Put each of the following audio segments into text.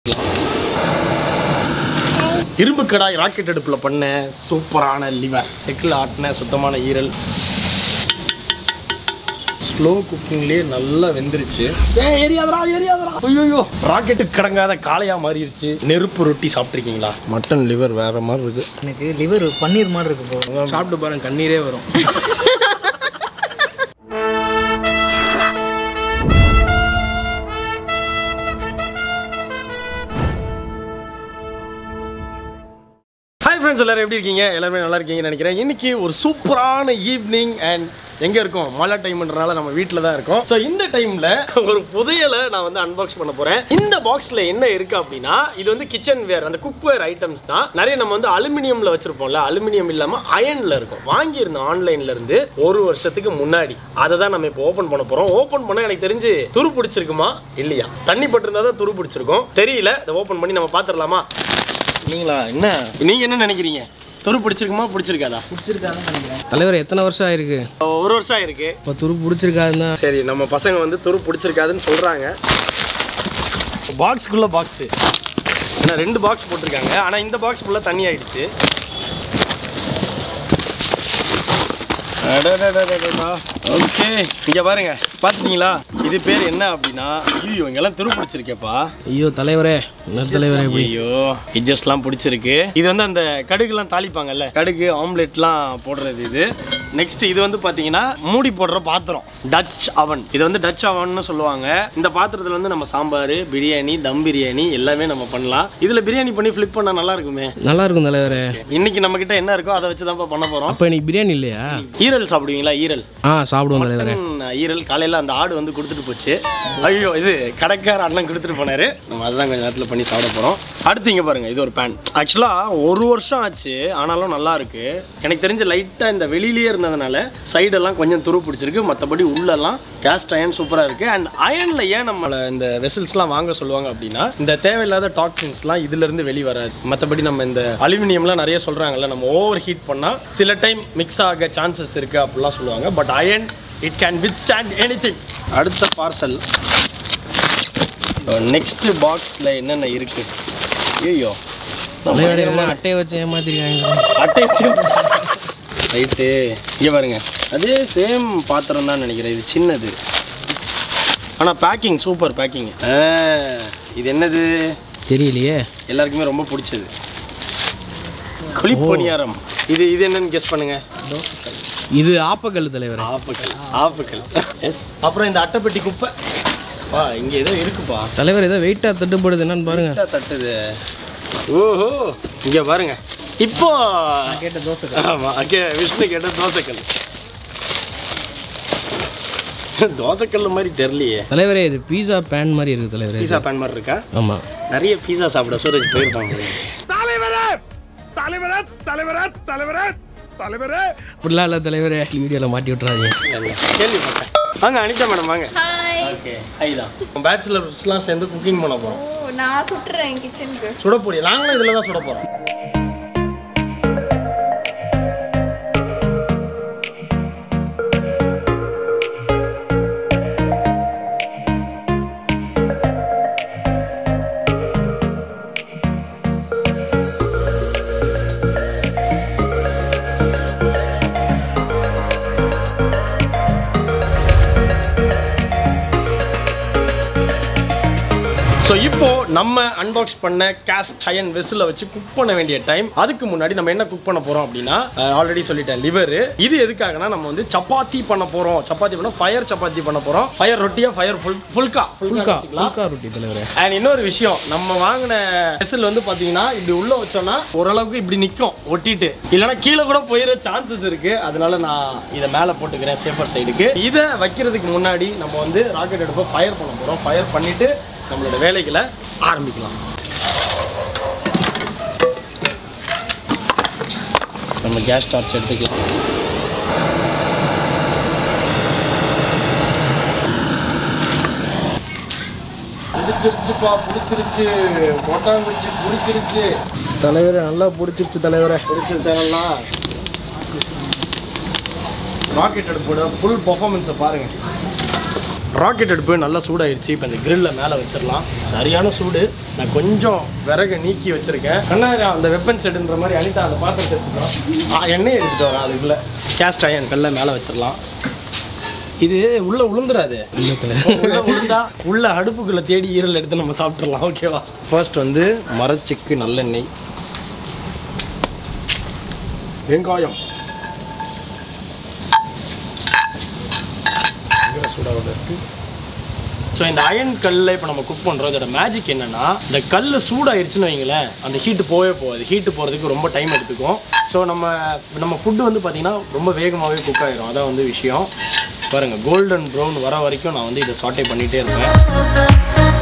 இரும்பு கடாய் ராக்கெட் அடுப்பில் பண்ண சூப்பரான லிவர் செக்கில் ஆட்டின சுத்தமான ஈரல் ஸ்லோ குக்கிங்லேயே நல்லா வெந்துருச்சு ஏ எரியாதரா எரியாதரா ஐயோ ராக்கெட்டு கடங்காத காளையா மாறிடுச்சு நெருப்பு ரொட்டி சாப்பிட்ருக்கீங்களா மட்டன் லிவர் வேற மாதிரி இருக்கு எனக்கு லிவர் பன்னீர் மாதிரி இருக்கு bro. சாப்பிட்டு பாருங்க கண்ணீரே வரும் ஹாய் ஃப்ரெண்ட்ஸ் எல்லாரும் எப்படி இருக்கீங்க எல்லாருமே நல்லா இருக்கீங்கன்னு நினைக்கிறேன் இன்னைக்கு ஒரு சூப்பரான ஈவினிங் அண்ட் எங்கே இருக்கோம் மழை டைம்ன்றனால நம்ம வீட்டில் தான் இருக்கோம் ஸோ இந்த டைமில் ஒரு புதையலை நான் வந்து அன்பாக்ஸ் பண்ண போகிறேன் இந்த பாக்ஸில் என்ன இருக்குது அப்படின்னா இது வந்து கிச்சன் வேர் அந்த குக்வேர் ஐட்டம்ஸ் தான் நிறைய நம்ம வந்து அலுமினியமில் வச்சுருப்போம்ல அலுமினியம் இல்லாமல் அயனில் இருக்கும் வாங்கியிருந்தோம் ஆன்லைன்ல இருந்து ஒரு வருஷத்துக்கு முன்னாடி அதை தான் நம்ம இப்போ ஓப்பன் பண்ண போகிறோம் ஓப்பன் பண்ண எனக்கு தெரிஞ்சு துரு பிடிச்சிருக்குமா இல்லையா தண்ணி பட்டிருந்தா தான் துரு பிடிச்சிருக்கும் தெரியல இதை ஓப்பன் பண்ணி நம்ம பார்த்துடலாமா நீங்களா என்ன நீங்க என்ன நினைக்கிறீங்க துரு பிடிச்சிருக்குமா பிடிச்சிருக்காதா பிடிச்சிருக்காதுன்னு நினைக்கிறேன் தலைவர் எத்தனை வருஷம் ஆயிருக்கு ஒரு வருஷம் ஆயிருக்கு இப்போ துரு பிடிச்சிருக்காதுன்னா சரி நம்ம பசங்க வந்து துரு பிடிச்சிருக்காதுன்னு சொல்றாங்க பாக்ஸ்க்குள்ள பாக்ஸ் ஏன்னா ரெண்டு பாக்ஸ் போட்டிருக்காங்க ஆனா இந்த பாக்ஸ் ஃபுல்லாக தண்ணி ஆயிடுச்சு ஓகே இங்க பாருங்க பாத்துட்டீங்களா இது பேர் என்ன அப்படின்னா ஐயோ இங்கெல்லாம் துரு பிடிச்சிருக்கேப்பா ஐயோ தலைவரே என்ன தலைவரே இப்படி ஐயோ இட்ஜஸ்ட்லாம் பிடிச்சிருக்கு இது வந்து அந்த கடுகுலாம் தாளிப்பாங்கல்ல கடுகு ஆம்லெட்லாம் போடுறது இது நெக்ஸ்ட் இது வந்து பாத்தீங்கன்னா மூடி போடுற பாத்திரம் டச் அவன் இது வந்து டச் அவன்னு சொல்லுவாங்க இந்த பாத்திரத்துல வந்து நம்ம சாம்பார் பிரியாணி தம் பிரியாணி எல்லாமே நம்ம பண்ணலாம் இதுல பிரியாணி பண்ணி ஃபிளிப் பண்ணா நல்லா இருக்குமே நல்லா இருக்கும் தலைவரே இன்னைக்கு நம்ம கிட்ட என்ன இருக்கோ அதை வச்சு தான் பண்ண போறோம் அப்போ இன்னைக்கு பிரியாணி இல்லையா ஈரல் சாப்பிடுவீங்களா ஈரல் ஆ சாப்பிடுவோம் தலைவரே ம், ஈரல் காலையில் அந்த ஆடு வந்து கொடுத்துட்டு போச்சு ஐயோ இது கடைக்கார அண்ணன் கொடுத்துட்டு போனாரு நம்ம அதுதான் கொஞ்சம் நேரத்தில் பண்ணி சாப்பிட போகிறோம் அடுத்து இங்கே பாருங்க இது ஒரு பேன் ஆக்சுவலாக ஒரு வருஷம் ஆச்சு ஆனாலும் நல்லா இருக்கு எனக்கு தெரிஞ்ச லைட்டாக இந்த வெளியிலேயே இருந்ததுனால சைடெல்லாம் கொஞ்சம் துரு பிடிச்சிருக்கு மற்றபடி உள்ளெல்லாம் கேஸ்ட் அயன் சூப்பராக இருக்கு அண்ட் அயனில் ஏன் நம்மளை இந்த வெசல்ஸ்லாம் வாங்க சொல்லுவாங்க அப்படின்னா இந்த தேவையில்லாத டாக்ஸின்ஸ்லாம் இதுலேருந்து வெளி வராது மற்றபடி நம்ம இந்த அலுமினியம்லாம் நிறைய சொல்கிறாங்கல்ல நம்ம ஓவர் ஹீட் பண்ணால் சில டைம் மிக்ஸ் ஆக சான்சஸ் இருக்குது அப்படிலாம் சொல்லுவாங்க but iron it can withstand any அடுத்த பார்சல் நெக்ஸ்ட் பாக்ஸில் என்னென்ன இருக்கு ஐயோ தலைவரே என்ன அட்டையை வச்சு ஏமாத்திருக்காங்க அட்டை ரைட்டு இங்கே பாருங்க அதே சேம் பாத்திரம் தான் நினைக்கிறேன் இது சின்னது ஆனால் பேக்கிங் சூப்பர் பேக்கிங் இது என்னது தெரியலையே எல்லாருக்குமே ரொம்ப பிடிச்சது குழிப்பணியாரம் இது இது என்னன்னு கெஸ் பண்ணுங்க இது ஆப்பக்கல் தலைவரே ஆப்புக்கல் ஆப்புக்கல் எஸ் அப்புறம் இந்த அட்டைப்பெட்டி குப்பை வா இங்கே ஏதோ இருக்குப்பா தலைவர் ஏதோ வெயிட்டாக தட்டுப்படுது என்னன்னு பாருங்க என்ன தட்டுது ஓஹோ இங்கே பாருங்க இப்போ கேட்ட தோசை ஆமாம் ஓகே விஷ்ணு கேட்ட தோசைக்கல் தோசைக்கல் மாதிரி தெரியலையே தலைவரே இது பீஸா பேன் மாதிரி இருக்கு தலைவரே பீஸா பேன் மாதிரி இருக்கா ஆமாம் நிறைய பீஸா சாப்பிட சூரஜ் போயிருப்பாங்க அப்படிலாம் இல்லை தலைவரே வீடியோவில் மாட்டி விட்றாதீங்க கேள்விப்பட்டேன் வாங்க அனிதா மேடம் வாங்க ஓகே ஹை தான் பேச்சுலர்ஸ்லாம் சேர்ந்து குக்கிங் பண்ண போகிறோம் ஓ நான் சுட்டுறேன் கிச்சனுக்கு சுட போறீங்க நாங்களும் இதில் தான் சுட போகிறோம் ஸோ இப்போ நம்ம அன்பாக்ஸ் பண்ண கேஸ்ட் அயன் வெஸ்ஸில் வச்சு குக் பண்ண வேண்டிய டைம் அதுக்கு முன்னாடி நம்ம என்ன குக் பண்ண போறோம் அப்படின்னா ஆல்ரெடி சொல்லிட்டேன் லிவர் இது எதுக்காகனா நம்ம வந்து சப்பாத்தி பண்ண போறோம் சப்பாத்தி பண்ண ஃபயர் சப்பாத்தி பண்ண போறோம் ஃபயர் ரொட்டியா ஃபயர் ஃபுல் ஃபுல்கா புல்கா ஃபுல்கா புல்கா ரொட்டி தலைவரே அண்ட் இன்னொரு விஷயம் நம்ம வாங்கின வெசல் வந்து பாத்தீங்கன்னா இப்படி உள்ள வச்சோம்னா ஓரளவுக்கு இப்படி நிற்கும் ஒட்டிட்டு இல்லைன்னா கீழே கூட போயிட சான்சஸ் இருக்கு அதனால நான் இதை மேலே போட்டுக்கிறேன் சேஃபர் சைடுக்கு இதை வைக்கிறதுக்கு முன்னாடி நம்ம வந்து ராக்கெட் எடுப்பை ஃபயர் பண்ண போகிறோம் ஃபயர் பண்ணிட்டு நம்மளோட வேலைகளை ஆரம்பிக்கலாம் நம்ம கேஸ் டார்ச் எடுத்துக்கலாம் பிடிச்சிருச்சுப்பா பிடிச்சிருச்சு கொட்டாங்குச்சி பிடிச்சிருச்சு தலைவரே நல்லா பிடிச்சிருச்சு தலைவரே பிடிச்சிருச்சாங்கலாம் ராக்கெட் அடுப்போட ஃபுல் பர்ஃபார்மன்ஸை பாருங்கள் ராக்கெட் அடுப்பு நல்லா சூடாயிருச்சு இப்போ இந்த கிரில்ல மேலே வச்சிடலாம் சரியான சூடு நான் கொஞ்சம் விறகை நீக்கி வச்சிருக்கேன் அண்ணா அந்த வெப்பன் செட்டுன்ற மாதிரி அனிதா அந்த பாத்திரத்தை எடுத்துக்கிறோம் ஆ எண்ணெய் எடுத்துகிட்டு வரேன் அதுக்குள்ளே கேஸ்ட் அயன் கல்ல மேலே வச்சிடலாம் இது உள்ள உளுந்துராது உள்ள உளுந்தா உள்ள அடுப்புக்குள்ள தேடி ஈரல் எடுத்து நம்ம சாப்பிட்றலாம் ஓகேவா ஃபர்ஸ்ட் வந்து மரச்செக்கு நல்லெண்ணெய் வெங்காயம் சூடாக இருக்கு ஸோ இந்த அயன் கல்லில் இப்போ நம்ம குக் பண்ணுறோம் இதோட மேஜிக் என்னன்னா இந்த கல் சூடாயிருச்சுன்னு வைங்களேன் அந்த ஹீட்டு போகவே போகாது ஹீட்டு போகிறதுக்கு ரொம்ப டைம் எடுத்துக்கும் ஸோ நம்ம நம்ம ஃபுட்டு வந்து பார்த்திங்கன்னா ரொம்ப வேகமாகவே குக் ஆயிரும் அதான் வந்து விஷயம் பாருங்கள் கோல்டன் ப்ரௌன் வர வரைக்கும் நான் வந்து இதை சாட்டே பண்ணிகிட்டே இருப்பேன்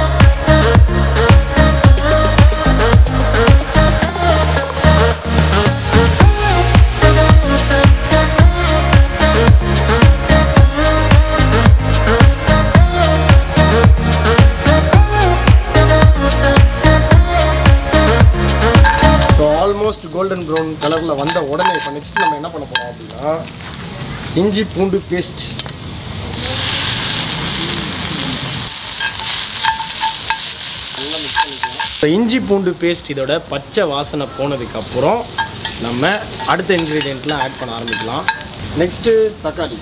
ஸோ ஆல்மோஸ்ட் கோல்டன் ப்ரௌன் கலரில் வந்த உடனே இப்போ நெக்ஸ்ட் நம்ம என்ன பண்ண போகிறோம் அப்படின்னா இஞ்சி பூண்டு பேஸ்ட் இப்போ இஞ்சி பூண்டு பேஸ்ட் இதோட பச்சை வாசனை போனதுக்கப்புறம் நம்ம அடுத்த இன்க்ரீடியண்ட்லாம் ஆட் பண்ண ஆரம்பிக்கலாம் நெக்ஸ்ட்டு தக்காளி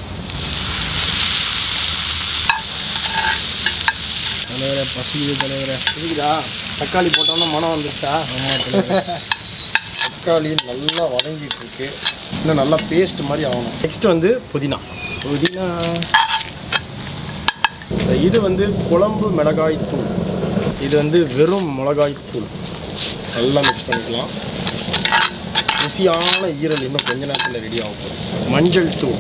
தலைவரை பசிக்குது தலைவரை இருக்குதா தக்காளி போட்டோம்னா மனம் வந்துருச்சா தக்காளி நல்லா வதங்கிட்டு இருக்கு இன்னும் நல்லா பேஸ்ட் மாதிரி ஆகணும் நெக்ஸ்ட் வந்து புதினா புதினா So, இது வந்து குழம்பு மிளகாய் தூள் இது வந்து வெறும் மிளகாய் தூள் நல்லா மிக்ஸ் பண்ணிக்கலாம் ருசியான ஈரல் இன்னும் கொஞ்ச நேரத்தில் ரெடி ஆக போகுது மஞ்சள் தூள்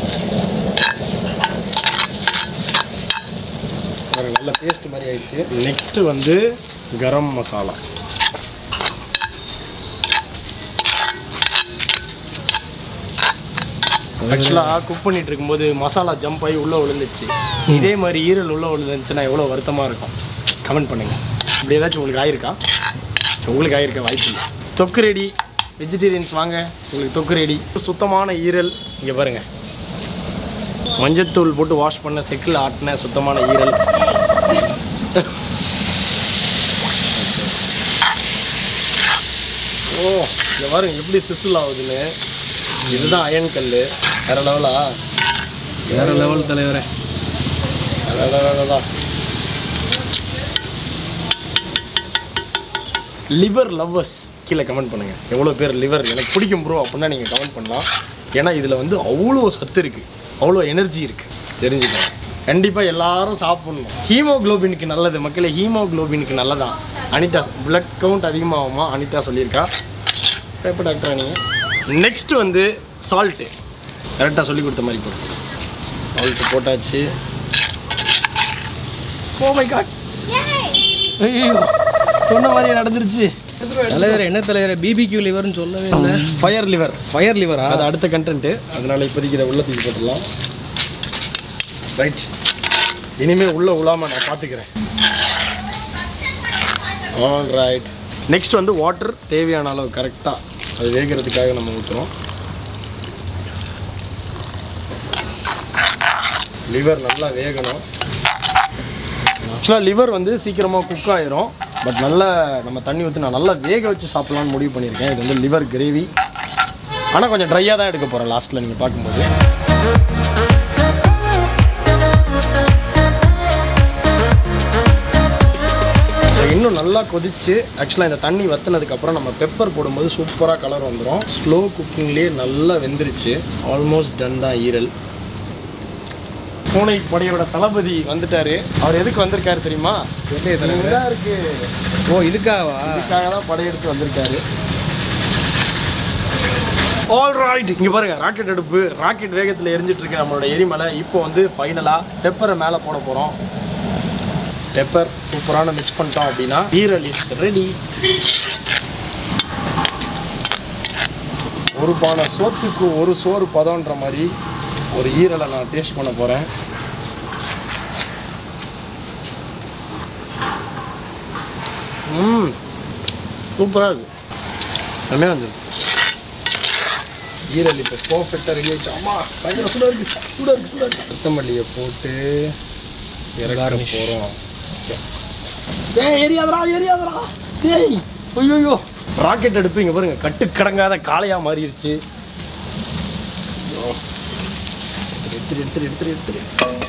பாருங்க, நல்ல பேஸ்ட் மாதிரி ஆயிடுச்சு நெக்ஸ்ட் வந்து கரம் மசாலா ஆக்சுவலாக குக் பண்ணிட்டு இருக்கும்போது மசாலா ஜம்ப் ஆகி உள்ளே விழுந்துச்சு இதே மாதிரி ஈரல் உள்ளே விழுந்துச்சுன்னா எவ்வளோ வருத்தமாக இருக்கும் கமெண்ட் பண்ணுங்க இப்படி ஏதாச்சும் உங்களுக்கு ஆயிருக்கா உங்களுக்கு ஆயிருக்க வாய்ப்பு இல்லை தொக்கு ரெடி வெஜிடேரியன்ஸ் வாங்க உங்களுக்கு தொக்கு ரெடி சுத்தமான ஈரல் இங்கே பாருங்க மஞ்சத்தூள் போட்டு வாஷ் பண்ண செக்கில் ஆட்டின சுத்தமான ஈரல் ஓ இங்க பாருங்க எப்படி சிசில் ஆகுதுன்னு இதுதான் அயன் கல் வேற லெவலா வேற லெவல் தலைவரே லிவர் லவ்வர்ஸ் கீழே கமெண்ட் பண்ணுங்க எவ்வளோ பேர் லிவர் எனக்கு பிடிக்கும் ப்ரோ அப்படின்னா நீங்கள் கமெண்ட் பண்ணலாம் ஏன்னா இதில் வந்து அவ்வளோ சத்து இருக்குது அவ்வளோ எனர்ஜி இருக்குது தெரிஞ்சுக்கோங்க கண்டிப்பாக எல்லாரும் சாப்பிடணும் ஹீமோகுளோபினுக்கு நல்லது மக்களே ஹீமோகுளோபினுக்கு நல்லதான் அனிதா பிளட் கவுண்ட் அதிகமாகுமா அனிதா சொல்லியிருக்கா பேப்பர் டாக்டரா நீங்கள் நெக்ஸ்ட் வந்து சால்ட்டு கரெக்டாக சொல்லி கொடுத்த மாதிரி போடும் சால்ட்டு போட்டாச்சு ஓ மை காட் ஐயோ சொன்ன மாதிரியே நடந்துருச்சு தலைவர் என்ன தலைவரே பிபிக்யூ லிவர்னு சொல்லவே இல்லை ஃபயர் லிவர் ஃபயர் லிவரா அது அடுத்த கண்டென்ட்டு அதனால இப்போதைக்கு இதை உள்ள தூக்கி போட்டுடலாம் ரைட் இனிமேல் உள்ள உலாம நான் பார்த்துக்கிறேன் ஆல் ரைட் நெக்ஸ்ட் வந்து வாட்டர் தேவையான அளவு கரெக்டாக அது வேகிறதுக்காக நம்ம ஊற்றுறோம் லிவர் நல்லா வேகணும் ஆக்சுவலாக லிவர் வந்து சீக்கிரமாக குக் ஆயிரும் பட் நல்லா நம்ம தண்ணி ஊற்றி நான் நல்லா வேக வச்சு சாப்பிட்லான்னு முடிவு பண்ணியிருக்கேன் இது வந்து லிவர் கிரேவி ஆனால் கொஞ்சம் ட்ரையாக தான் எடுக்க போகிறேன் லாஸ்ட்டில் நீங்கள் பார்க்கும்போது So, இன்னும் நல்லா கொதிச்சு ஆக்சுவலாக இந்த தண்ணி வற்றினதுக்கப்புறம் நம்ம பெப்பர் போடும்போது சூப்பராக கலர் வந்துடும் ஸ்லோ குக்கிங்லேயே நல்லா வெந்துருச்சு ஆல்மோஸ்ட் டன் தான் ஈரல் பூனை படையோட தளபதி வந்துட்டாரு அவர் எதுக்கு வந்திருக்காரு தெரியுமா இங்கதான் இருக்கு ஓ இதுக்காவா இதுக்காக தான் படையெடுத்து வந்திருக்காரு ஆல் ரைட் இங்கே பாருங்க ராக்கெட் அடுப்பு ராக்கெட் வேகத்தில் எரிஞ்சிட்டு இருக்கு நம்மளோட எரிமலை இப்போ வந்து ஃபைனலாக பெப்பரை மேலே போட போகிறோம் பெப்பர் சூப்பரான மிக்ஸ் பண்ணிட்டோம் அப்படின்னா ஈரல் இஸ் ரெடி ஒரு பானை சோத்துக்கு ஒரு சோறு பதம்ன்ற மாதிரி ஒரு ஈரலை நான் டேஸ்ட் பண்ண போகிறேன் ம் சூப்பராக இருக்கு செம்மையாக இருந்தது ஈரல் இப்போ பர்ஃபெக்டாக ரெடி ஆயிடுச்சு அம்மா பயங்கர சூடாக இருக்கு சூடாக இருக்கு சூடாக இருக்கு கொத்தமல்லியை போட்டு இறக்க போகிறோம் எஸ் டேய் எரியாதடா எரியாதடா டேய் ஐயோ ராக்கெட் அடுப்பு இங்க பாருங்க கட்டு கடங்காத காளையா மாறிடுச்சு ஐயோ. எடுத்துரு எடுத்துரு எடுத்துரு எடுத்துரு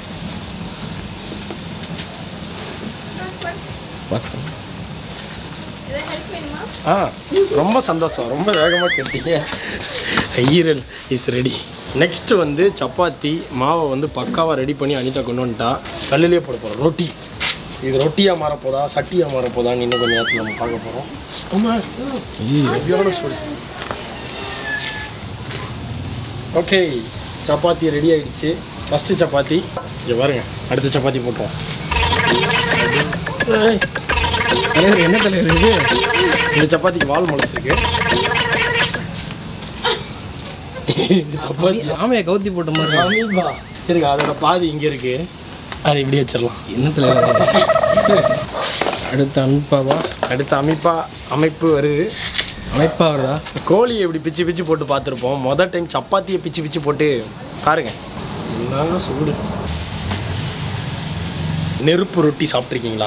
எதாவது ஹெல்ப் வேணுமா ஆ ரொம்ப சந்தோஷம் ரொம்ப வேகமாக கேட்டீங்க ஈரல் இஸ் ரெடி நெக்ஸ்ட் வந்து சப்பாத்தி மாவை வந்து பக்காவாக ரெடி பண்ணி அனிதா கொண்டு வந்துட்டா கல்லுலேயே போட போகிறோம் ரொட்டி இது ரொட்டியாக மாறப்போதா சட்டியாக மாறப்போதான்னு இன்னும் கொஞ்சம் நேரத்தில் நம்ம பார்க்க போகிறோம் ஆமாம் எப்படியான சொல்லு ஓகே சப்பாத்தி ரெடி ஆயிடுச்சு ஃபஸ்ட்டு சப்பாத்தி இங்கே பாருங்க அடுத்த சப்பாத்தி போட்டோம் ஏய், தலைவர் என்ன தலைவர் இது இந்த சப்பாத்திக்கு வால் முளைச்சிருக்கு இது சப்பாத்தி ஆமையை கவுத்தி போட்ட மாதிரி இருக்கு. அமீபா இருக்கு அதோட பாதி இங்கே இருக்கு அதை இப்படி வச்சிடலாம் என்ன தலைவர் அடுத்து அனுப்பாவா அடுத்து அமைப்பா அமைப்பு வருது அமைப்பா வருதா கோழியை இப்படி பிச்சு பிச்சு போட்டு பார்த்துருப்போம் மொதல் டைம் சப்பாத்தியை பிச்சு பிச்சு போட்டு பாருங்க என்னங்க சூடு நெருப்பு ரொட்டி சாப்பிட்ருக்கீங்களா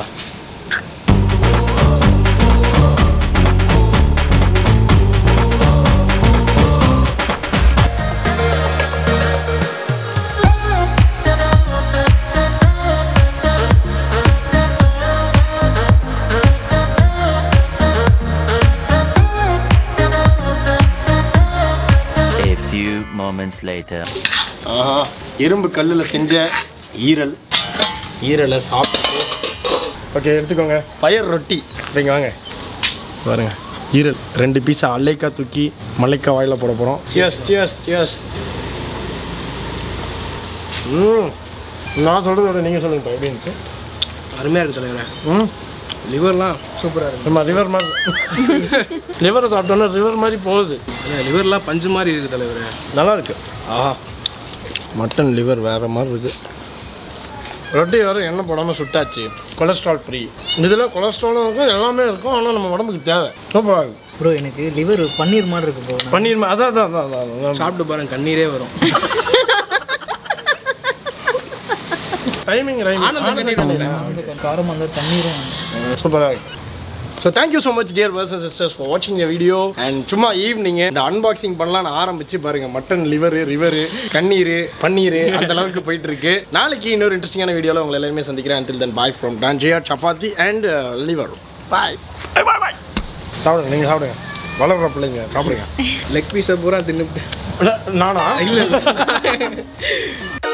A few moments later. ஆஹா இரும்பு கல்லில் செஞ்ச ஈரல் ஈரலை சாப்பிட்டு ஓகே எடுத்துக்கோங்க பயர் ரொட்டி இங்க வாங்க பாருங்க ஈரல் ரெண்டு பீஸை அல்லைக்கா தூக்கி மல்லைக்கா வாயில் போட போகிறோம் சியஸ் சியஸ் சியஸ் ம் நான் சொல்கிறத விட நீங்கள் சொல்லுங்க இப்போ எப்படி இருந்துச்சு அருமையாக இருக்கு தலைவரே ம் லிவர்லாம் சூப்பராக இருக்கு நம்ம ரிவர் மாதிரி லிவரை சாப்பிட்டோன்னா ரிவர் மாதிரி போகுது லிவர்லாம் பஞ்சு மாதிரி இருக்கு தலைவரே நல்லா இருக்கு ஆஹா மட்டன் லிவர் வேற மாதிரி இருக்கு ரொட்டி வேறு எண்ணெய் போடாமல் சுட்டாச்சு கொலஸ்ட்ரால் ஃப்ரீ இதில் கொலஸ்ட்ராலும் இருக்கும் எல்லாமே இருக்கும் ஆனால் நம்ம உடம்புக்கு தேவை சூப்பராக இருக்கு ப்ரோ எனக்கு லிவர் பன்னீர் மாதிரி இருக்கு ப்ரோ பன்னீர் மா- அதான் அதான் அதான் அதான், அதான் சாப்பிட்டு பாருங்க கண்ணீரே வரும் டைமிங் காரமாக இருந்தால் தண்ணீரும் சூப்பராக இருக்கு so thank you so much dear person sisters for வாட்சிங் த வீடியோ அண்ட் சும்மா ஈவினிங் இந்த அன்பாக்சிங் பண்ணலாம்னு ஆரம்பிச்சு பாருங்க மட்டன் லிவரு ரிவரு கண்ணீர் பன்னீர் அந்த அளவுக்கு போயிட்டு இருக்கு நாளைக்கு இன்னொரு இன்ட்ரெஸ்டிங்கான வீடியோவில் உங்களை எல்லாருமே சந்திக்கிறேன் until then பாய் ஃப்ரம் டான்ஜியா சப்பாத்தி and liver bye bye bye சாப்பிடுங்க நீங்கள் சாப்பிடுங்க வளர்ற பிள்ளைங்க சாப்பிடுங்க லெக் பீஸை பூரா தின்னு நானா இல்லை